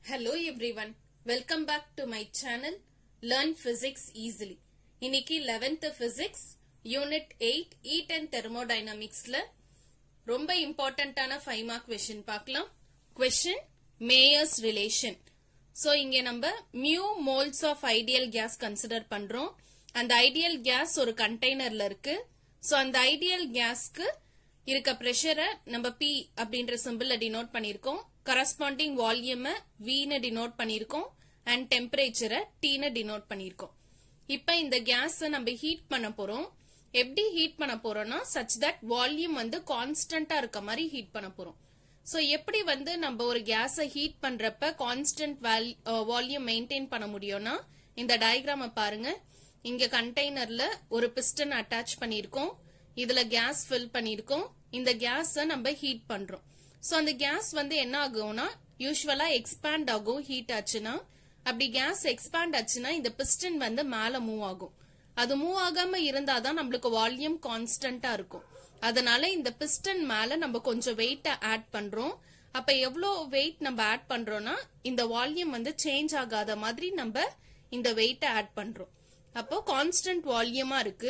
Hello everyone. Welcome back to my channel Learn Physics Easily. இன்னைக்கு 11th Physics Unit 8 Heat and Thermodynamicsல ரொம்ப இம்பார்ட்டன்டான 5 mark question பார்க்கலாம் question Mayer's relation so இங்க நம்ம mu moles of ideal gas consider பண்றோம் அந்த ideal case ஒரு கண்டெய்னர்ல இருக்கு சோ அந்த ஐடியல் கேஸ்க்கு இருக்க பிரஷரை நம்ம பி அப்படின்ற சிம்பிள்ல டினோட் பண்ணிருக்கோம் கரஸ்பாண்டிங் வால்யூமை வின்னு டினோட் பண்ணிருக்கோம் அண்ட் டெம்பரேச்சரை டீன்னு டினோட் பண்ணிருக்கோம் இப்ப இந்த கேஸ் நம்ம ஹீட் பண்ண போறோம் எப்படி ஹீட் பண்ண போறோம்னா சச் தட் வால்யூம் வந்து கான்ஸ்டன்டா இருக்க மாதிரி ஹீட் பண்ண போறோம் சோ எப்படி வந்து நம்ம ஒரு கேஸை ஹீட் பண்றப்ப கான்ஸ்டன்ட் வால்யூம் மெயின்டைன் பண்ண முடியும்னா இந்த டயக்ராம பாருங்க இங்க கண்டெய்னர்ல ஒரு பிஸ்டன் அட்டாச் பண்ணிருக்கோம் இதுல கேஸ் ஃபில் பண்ணிருக்கோம் இந்த கேஸ நம்ம ஹீட் பண்றோம் சோ அந்த கேஸ் வந்து என்ன ஆகும்னா யூஸ்வலா எக்ஸ்பேண்ட் ஆகும் ஹீட் ஆச்சுன்னா அப்படி கேஸ் எக்ஸ்பேண்ட் ஆச்சுன்னா இந்த பிஸ்டன் வந்து மேல மூவ் ஆகும் அது மூவ் ஆகாம இருந்தாதான் நம்மளுக்கு வால்யூம் கான்ஸ்டன்டா இருக்கும் அதனால இந்த பிஸ்டன் மேல நம்ம கொஞ்சம் வெயிட்ட ஆட் பண்றோம் அப்ப எவ்வளவு வெயிட் நம்ம ஆட் பண்றோம்னா இந்த வால்யூம் வந்து சேஞ்ச் ஆகாத மாதிரி நம்ம இந்த வெயிட்ட ஆட் பண்றோம் அப்போ கான்ஸ்டன்ட் வால்யூமா இருக்கு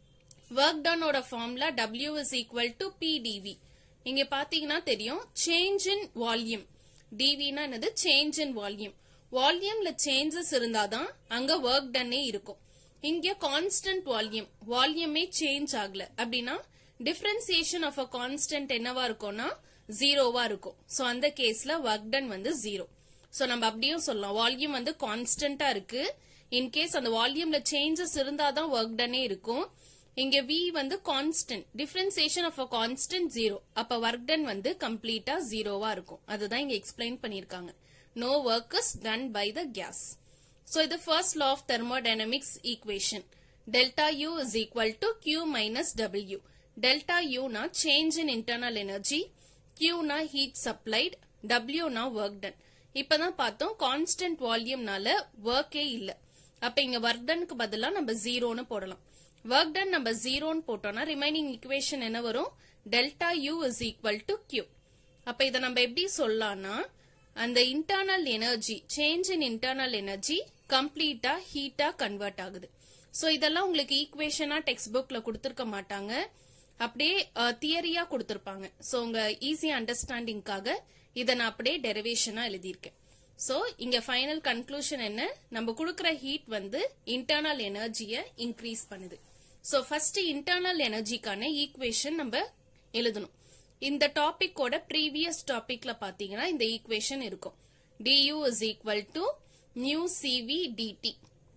ஒர்க் டனோட ஃபார்ம்ல W is equal to PdV இங்க பாத்தீங்கன்னா தெரியும் சேஞ்ச் இன் வால்யூம் டிவினா என்னது சேஞ்ச் இன் வால்யூம் வால்யூம்ல சேஞ்சஸ் இருந்தாதான் அங்க ஒர்க் டன்னே இருக்கும் இங்க கான்ஸ்டன்ட் வால்யூம் வால்யூமே சேஞ்ச் ஆகல அப்படின்னா டிஃபரன்சியேஷன் ஆஃப் அ கான்ஸ்டன்ட் என்னவா இருக்கும்னா ஜீரோவா இருக்கும் சோ அந்த கேஸ்ல ஒர்க் டன் வந்து ஜீரோ சோ நம்ம அப்படியும் சொல்லலாம் வால்யூம் வந்து கான்ஸ்டன்டா இருக்கு இன்கேஸ் அந்த வால்யூம்ல சேஞ்சஸ் இருந்தாதான் ஒர்க் டன்னே இருக்கும் இங்க v வந்து constant differentiation of a constant zero அப்ப ஒர்க் டன் வந்து கம்ப்ளீட்டா ஜீரோவா இருக்கும் அதுதான் இங்க எக்ஸ்பிளைன் பண்ணிருக்காங்க no work is done by the gas so இது first law of thermodynamics equation delta U is equal to Q minus W delta யூனா சேஞ்ச் இன் இன்டர்னல் எனர்ஜி கியூனா ஹீட் சப்ளைட் டபிள்யூனா ஒர்க் டன் இப்பதான் பார்த்தோம் constant வால்யூம்னால ஒர்க்கே இல்ல அப்ப இங்க ஒர்க் டனுக்கு பதிலா நம்ம ஜீரோன்னு போடலாம் ஒர்க் டன் நம்ம ஜீரோன்னு போட்டோம்னா ரிமைனிங் ஈக்குவேஷன் என்ன வரும் delta U is equal to Q அப்ப இதை நம்ம எப்படி சொல்லலாம்னா அந்த internal energy change in internal energy கம்ப்ளீட்டா ஹீட்டா கன்வெர்ட் ஆகுது சோ இதெல்லாம் உங்களுக்கு ஈக்குவேஷனா டெக்ஸ்ட் புக்ல கொடுத்திருக்க மாட்டாங்க அப்படியே தியரியா கொடுத்திருப்பாங்க சோ உங்க ஈஸி அண்டர்ஸ்டாண்டிங்காக இதை நான் அப்படியே டெரிவேஷனா எழுதியிருக்கேன் சோ இங்க ஃபைனல் கன்க்ளூஷன் என்ன நம்ம கொடுக்கிற ஹீட் வந்து இன்டர்னல் எனர்ஜியை இன்க்ரீஸ் பண்ணுது சோ ஃபர்ஸ்ட் இன்டர்னல் எனர்ஜிக்கான ஈக்குவேஷன் நம்ம எழுதணும் இந்த டாபிக்கோட ப்ரீவியஸ் டாபிக்ல பாத்தீங்கன்னா இந்த ஈக்குவேஷன் இருக்கும் du is equal to mu C V D T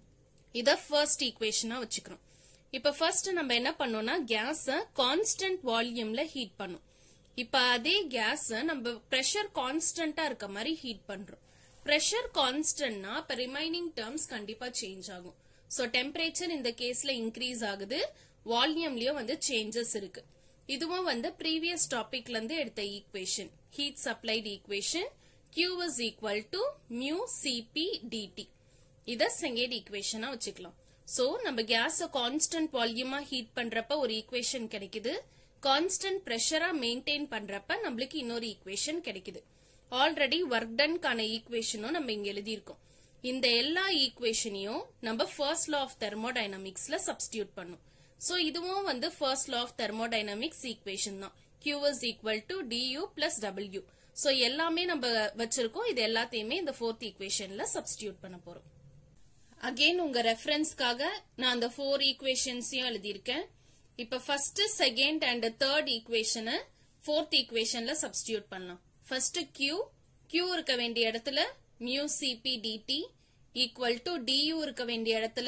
இத ஃபர்ஸ்ட் ஈக்குவேஷனா வச்சுக்கிறோம் இப்ப ஃபர்ஸ்ட் நம்ம என்ன பண்ணோம்னா கேஸ கான்ஸ்டன்ட் வால்யூம்ல ஹீட் பண்ணும் இப்ப அதே கேஸ நம்ம பிரஷர் கான்ஸ்டன்டா இருக்க மாதிரி ஹீட் பண்றோம் பிரஷர் கான்ஸ்டன்ட்னா இப்ப ரிமைனிங் டேர்ம்ஸ் கண்டிப்பா சேஞ்ச் ஆகும் சோ டெம்பரேச்சர் இந்த கேஸ்ல இன்க்ரீஸ் ஆகுது வால்யூம்லயும் வந்து சேஞ்சஸ் இருக்கு இதுவும் வந்து ப்ரீவியஸ் டாபிக்ல இருந்து எடுத்த equation heat supplied equation Q is equal to mu Cp dt இத செகண்ட் ஈக்குவேஷனா வச்சுக்கலாம் சோ நம்ம கேஸ கான்ஸ்டன்ட் வால்யூமா ஹீட் பண்றப்ப ஒரு ஈக்குவேஷன் கிடைக்குது கான்ஸ்டன்ட் பிரஷரா மெயின்டைன் பண்றப்ப நம்மளுக்கு இன்னொரு ஈக்குவேஷன் கிடைக்குது ஆல்ரெடி ஒர்க் டன்கான ஈக்குவேஷனும் நம்ம இங்க எழுதியிருக்கோம் இந்த எல்லா ஈக்குவேஷனையும் நம்ம ஃபர்ஸ்ட் லா ஆஃப் தெர்மோடைனமிக்ஸ்ல சப்ஸ்டியூட் பண்ணும் சோ இதுவும் வந்து first law of thermodynamics equation தான் Q is equal to du plus W so எல்லாமே நம்ம வச்சிருக்கோம் இது எல்லாத்தையுமே இந்த ஃபோர்த் ஈக்குவேஷன்ல சப்ஸ்டியூட் பண்ண போறோம் அகைன் உங்க ரெஃபரன்ஸ்க்காக நான் அந்த ஃபோர் ஈக்குவேஷன்ஸையும் எழுதியிருக்கேன் இப்ப ஃபர்ஸ்ட் செகண்ட் அண்ட் தேர்ட் ஈக்குவேஷனை ஃபோர்த் ஈக்குவேஷன்ல சப்ஸ்டியூட் பண்ணலாம் ஃபர்ஸ்ட் Q Q இருக்க வேண்டிய இடத்துல mu Cp dt equal to du இருக்க வேண்டிய இடத்துல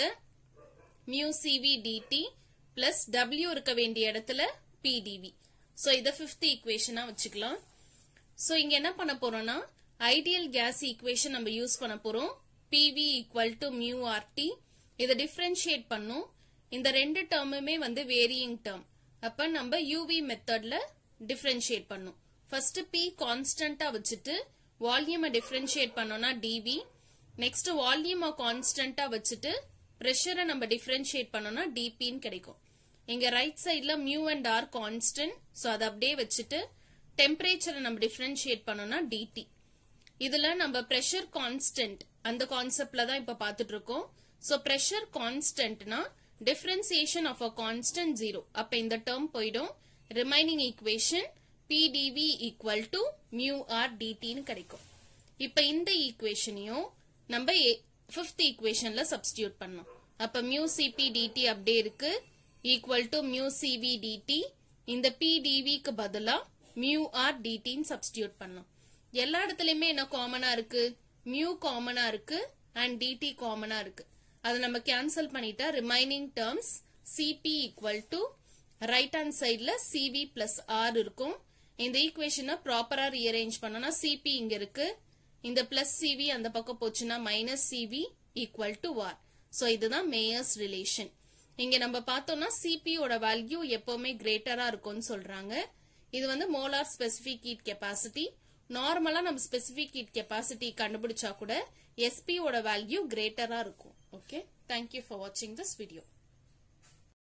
mu Cv dt plus W இருக்க வேண்டிய இடத்துல PdV சோ இத ஃபிஃப்த் ஈக்குவேஷனா வச்சுக்கலாம் சோ இங்க என்ன பண்ண போறோம்னா ஐடியல் கேஸ் ஈக்குவேஷன் நம்ம யூஸ் பண்ண போறோம் PV equal to mu R T இதை டிஃபரன்ஷியேட் பண்ணும் இந்த ரெண்டு டேர்முமே வந்து வேரியிங் டேர்ம் அப்ப நம்ம யூவி மெத்தட்ல டிஃபரன்ஷியேட் பண்ணும் ஃபர்ஸ்ட் P கான்ஸ்டன்டா வச்சுட்டு வால்யூமை டிஃபரன்ஷியேட் பண்ணோம்னா டிவி நெக்ஸ்ட் வால்யூமை கான்ஸ்டன்டா வச்சுட்டு பிரஷரை நம்ம டிஃபரன்ஷியேட் பண்ணோம்னா டிபின்னு கிடைக்கும் இங்க ரைட் சைட்ல mu and R constant so அதை அப்படியே வச்சுட்டு டெம்பரேச்சரை நம்ம டிஃபரன்ஷியேட் பண்ணோம்னா டிடி இதுல நம்ம பிரஷர் கான்ஸ்டன்ட் அந்த கான்செப்ட்ல தான் இப்ப பார்த்துட்டு இருக்கோம் சோ பிரஷர் கான்ஸ்டன்ட்னா differentiation of a constant zero அப்ப இந்த டேர்ம் போயிடும் remaining equation pdv equal to mu R டிடின்னு கிடைக்கும் இப்ப இந்த ஈக்குவேஷனையும் நம்ம ஃபிஃப்த் ஈக்குவேஷன்ல சப்ஸ்டியூட் பண்ணோம் அப்ப மியூ சிபி டிடி அப்படியே இருக்கு equal to mu C V D T இந்த பிடிவிக்கு பதிலா மியூ ஆர் டிடின்னு சப்ஸ்டியூட் பண்ணோம் எல்லா இடத்துலயுமே என்ன காமனா இருக்கு மியூ காமனா இருக்கு அண்ட் டிடி காமனா இருக்கு அதை நம்ம கேன்சல் பண்ணிட்டா remaining terms C P equal to right hand சைட்ல சிவி பிளஸ் ஆர் இருக்கும் இந்த ஈக்குவேஷனை ப்ராப்பரா ரீஅரேஞ்ச் பண்ணோம்னா சிபி இங்க இருக்கு இந்த பிளஸ் சிவி அந்த பக்கம் போச்சுன்னா minus C V equal to R so இதுதான் மேயர்ஸ் ரிலேஷன் இங்க நம்ம பார்த்தோம்னா சிபியோட வேல்யூ எப்பவுமே கிரேட்டரா இருக்கும்னு சொல்றாங்க இது வந்து மோலார் ஸ்பெசிபிக் ஹீட் கெப்பாசிட்டி நார்மலா நம்ம ஸ்பெசிபிக் ஹீட் கெப்பாசிட்டி கண்டுபிடிச்சா கூட எஸ்பியோட வேல்யூ கிரேட்டரா இருக்கும் ஓகே தேங்க்யூ ஃபார் வாட்சிங் திஸ் வீடியோ